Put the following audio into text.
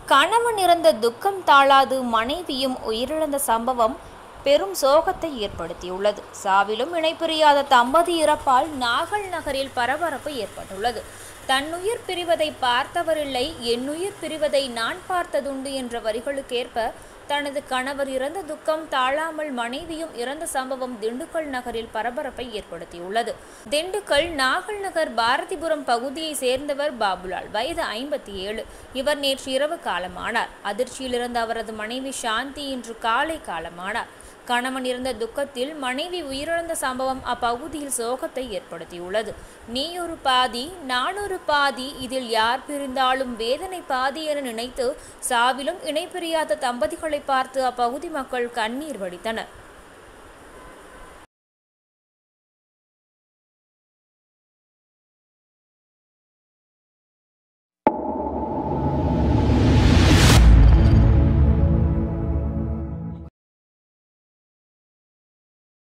கணவன் இறந்த துக்கம் தாழாது மனைவியும் உயிரிழந்த சம்பவம் பெரும் சோகத்தை ஏற்படுத்தியுள்ளது சாவிலும் இணைப்பிரியாத தம்பதி இறப்பால் நாகல் நகரில் பரபரப்பு ஏற்பட்டுள்ளது தன்னுயிர் பிரிவதை பார்த்தவரில்லை என்னுயிர் பிரிவதை நான் பார்த்ததுண்டு என்ற வரிகளுக்கேற்ப தனது கணவர் இறந்த துக்கம் தாழாமல் மனைவியும் இறந்த சம்பவம் திண்டுக்கல் நகரில் பரபரப்பை ஏற்படுத்தியுள்ளது திண்டுக்கல் நாகல் நகர் பாரதிபுரம் பகுதியை சேர்ந்தவர் பாபுலால் வயது ஐம்பத்தி ஏழு இவர் நேற்று இரவு காலமானார் அதிர்ச்சியில் இருந்த அவரது மனைவி சாந்தி இன்று காலை காலமானார் கணவன் இருந்த துக்கத்தில் மனைவி உயிரிழந்த சம்பவம் அப்பகுதியில் சோகத்தை ஏற்படுத்தியுள்ளது நீ ஒரு பாதி நான் ஒரு பாதி இதில் யார் பிரிந்தாலும் வேதனை பாதி என நினைத்து சாவிலும் இணைப்பிரியாத தம்பதிகளை பார்த்து அப்பகுதி மக்கள் கண்ணீர் வடித்தனர்